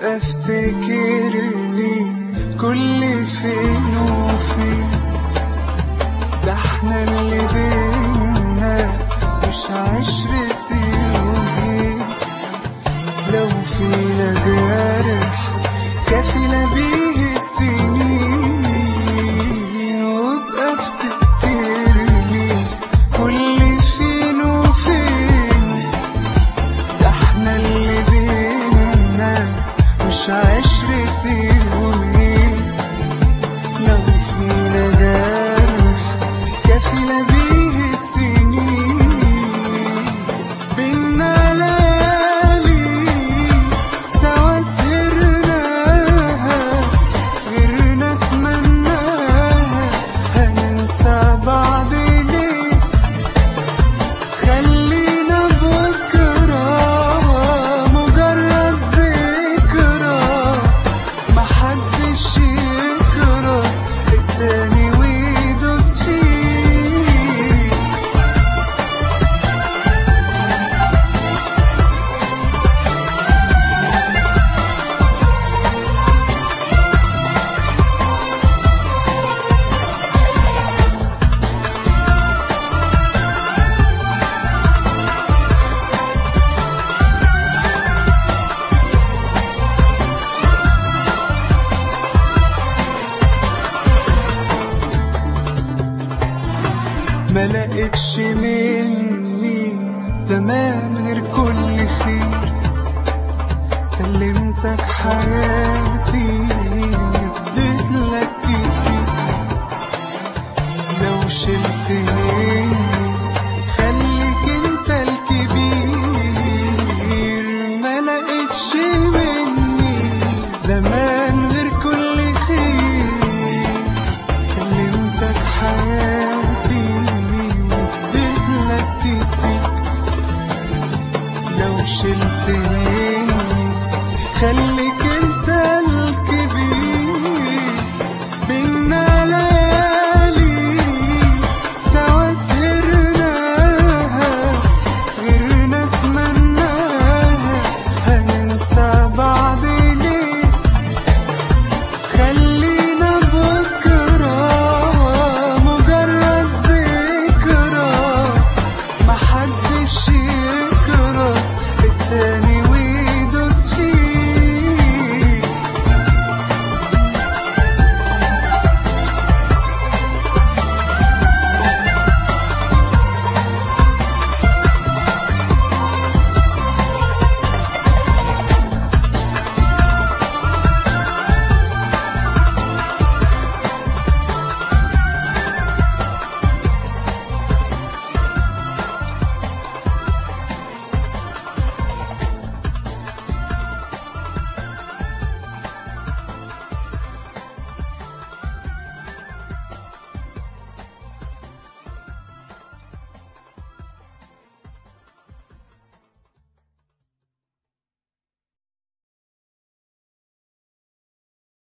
وابقى افتكرني كل فين وفين ده احنا اللي بينا مش عشرة يومين لو فينا جارح كفينا بيه السنين وابقى افتكرني كل فين وفين ده احنا اللي بينا مش عشرة يومين لو فينا جارح كفينا بيه السنين بينا ليالي سوا سهرناها غيرنا اتمناها هننسى بعض ليه خلينا بكرة مجرد ذكرى محدش يكره التاني ويدوس فيه ما لقيتش مني زمان غير كل خير سلمتك حياتي اديت لك كتير لو شلت مني خليك انت الكبير ما لقيتش مني زمان